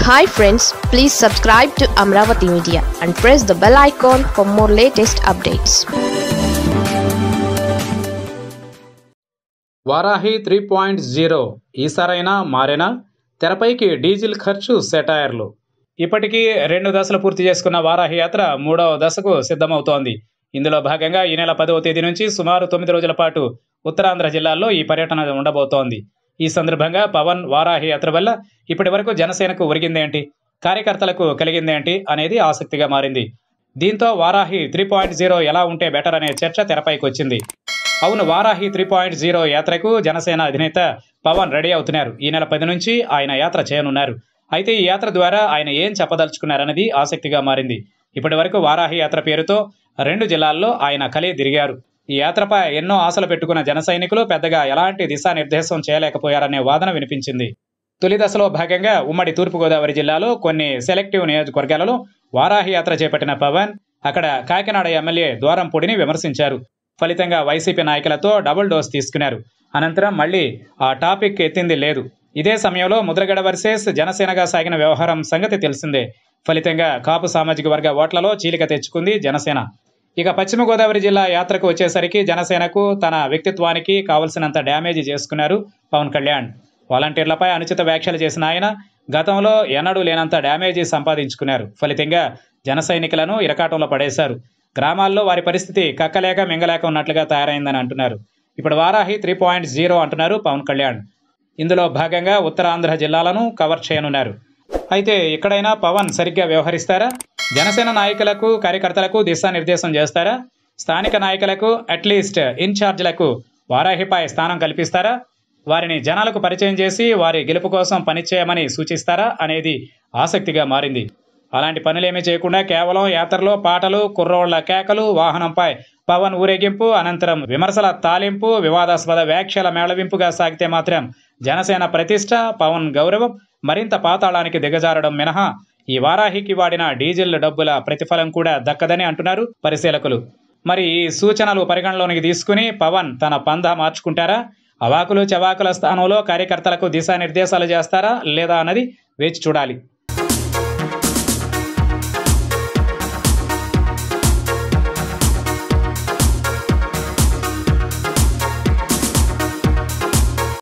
hi friends please subscribe to Amaravati media and press the bell icon for more latest updates Varahi three point zero ఈసారైనా మారేనా తెరపైకి diesel ఖర్చు సెటైర్లు ఇప్పటికీ రెండు దశలు పూర్తి చేసుకున్న వారాహి యాత్ర మూడవ దశకు సిద్ధమవుతోంది ఇందులో భాగంగా ఈ నెల పదవ తేదీ నుంచి సుమారు తొమ్మిది రోజుల పాటు ఉత్తరాంధ్ర జిల్లాల్లో ఈ పర్యటన ఉండబోతోంది ఈ సందర్భంగా పవన్ వారాహి యాత్ర వల్ల ఇప్పటి వరకు జనసేనకు ఒరిగిందేంటి కార్యకర్తలకు కలిగిందేంటి అనేది ఆసక్తిగా మారింది దీంతో వారాహి త్రీ పాయింట్ జీరో ఎలా ఉంటే బెటర్ అనే చర్చ తెరపైకి వచ్చింది అవును వారాహి త్రీ పాయింట్ జీరో యాత్రకు జనసేన అధినేత పవన్ రెడీ అవుతున్నారు ఈ నెల పది నుంచి ఆయన యాత్ర చేయనున్నారు అయితే ఈ యాత్ర ద్వారా ఆయన ఏం చెప్పదలుచుకున్నారన్నది ఆసక్తిగా మారింది ఇప్పటి వరకు వారాహి యాత్ర పేరుతో రెండు జిల్లాల్లో ఆయన కలి తిరిగారు ఈ యాత్రపై ఎన్నో ఆశలు పెట్టుకున్న జన సైనికులు పెద్దగా ఎలాంటి దిశానిర్దేశం చేయలేకపోయారనే వాదన వినిపించింది తొలి దశలో భాగంగా ఉమ్మడి తూర్పుగోదావరి జిల్లాలో కొన్ని సెలెక్టివ్ నియోజకవర్గాలలో వారాహి యాత్ర చేపట్టిన పవన్ అక్కడ కాకినాడ ఎమ్మెల్యే ద్వారంపూడిని విమర్శించారు ఫలితంగా వైసీపీ నాయకులతో డబుల్ డోస్ తీసుకున్నారు అనంతరం మళ్ళీ ఆ టాపిక్ ఎత్తింది లేదు ఇదే సమయంలో ముద్రగడ వర్సెస్ జనసేనగా సాగిన వ్యవహారం సంగతి తెలిసిందే ఫలితంగా కాపు సామాజిక వర్గ ఓట్లలో చీలిక తెచ్చుకుంది జనసేన ఇక పశ్చిమ గోదావరి జిల్లా యాత్రకు వచ్చేసరికి జనసేనకు తన వ్యక్తిత్వానికి కావలసినంత డ్యామేజ్ చేసుకున్నారు పవన్ కళ్యాణ్ వాలంటీర్లపై అనుచిత వ్యాఖ్యలు చేసిన ఆయన గతంలో ఎన్నడూ లేనంత డ్యామేజీ సంపాదించుకున్నారు ఫలితంగా జన సైనికులను ఇరకాటంలో పడేశారు గ్రామాల్లో వారి పరిస్థితి కక్కలేక మింగలేక ఉన్నట్లుగా తయారైందని అంటున్నారు ఇప్పుడు వారాహి త్రీ పాయింట్ జీరో అంటున్నారు పవన్ కళ్యాణ్ ఇందులో భాగంగా ఉత్తరాంధ్ర జిల్లాలను కవర్ చేయనున్నారు అయితే ఎక్కడైనా పవన్ సరిగ్గా వ్యవహరిస్తారా జనసేన నాయకులకు కార్యకర్తలకు దిశానిర్దేశం చేస్తారా స్థానిక నాయకులకు అట్లీస్ట్ ఇన్ఛార్జీలకు వారాహిపై స్థానం కల్పిస్తారా వారిని జనాలకు పరిచయం చేసి వారి గెలుపు కోసం పనిచేయమని సూచిస్తారా అనేది ఆసక్తిగా మారింది అలాంటి పనులేమీ చేయకుండా కేవలం యాత్రలో పాటలు కుర్రోళ్ల కేకలు వాహనంపై పవన్ ఊరేగింపు అనంతరం విమర్శల తాలింపు వివాదాస్పద వ్యాఖ్యల మేళవింపుగా సాగితే మాత్రం జనసేన ప్రతిష్ట పవన్ గౌరవం మరింత పాతాళానికి దిగజారడం మినహా ఈ వారాహికి వాడిన డీజిల్ డబ్బుల ప్రతిఫలం కూడా దక్కదని అంటున్నారు పరిశీలకులు మరి ఈ సూచనలు పరిగణలోనికి తీసుకుని పవన్ తన పంద మార్చుకుంటారా అవాకులు చవాకుల స్థానంలో కార్యకర్తలకు దిశానిర్దేశాలు చేస్తారా లేదా అన్నది వేచి చూడాలి